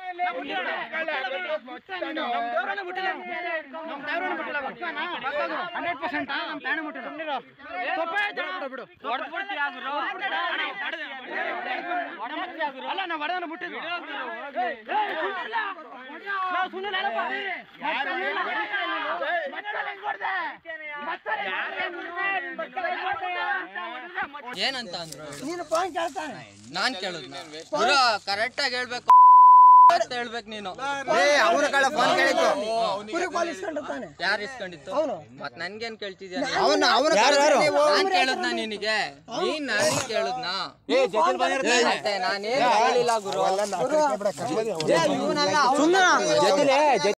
hundred percent ನಮ್ಮ ತಾಣ ಮುಟ್ಟಿಲ್ಲ ಅಲ್ಲ ನಾವು ಹೊಡೆದ ಮುಟ್ಟಿದ್ವಿ ಏನಂತ ಅಂದ್ರು ನೀನು ಫೋನ್ ಕೇಳ್ತಾನೆ ನಾನ್ ಕೇಳುದ್ ಗುರು ಕರೆಕ್ಟ್ ಆಗಿ ಹೇಳ್ಬೇಕು ಅಂತ ಹೇಳ್ಬೇಕು ನೀನು ಅವ್ರ ಕಡೆ ಫೋನ್ ಕೇಳಿತ್ತು ಕುರಿ ಕಾಲ್ ಇಸ್ಕೊಂಡಿರ್ತಾನೆ ಯಾರು ಇಸ್ಕೊಂಡಿತ್ತು ಅವನು ಮತ್ ನನ್ಗೇನ್ ಕೇಳ್ತಿದ್ಯಾ ಅವನು ಅವನು ನಾನ್ ಕೇಳುದ್ನಾ ನಿನಗೆ ನೀನ್ ನನಗೆ ಕೇಳುದ್ನಾ ಮತ್ತೆ ನಾನೇನ್ ಹೇಳಿಲ್ಲ ಗುರು ಸುಮ್ಮನೆ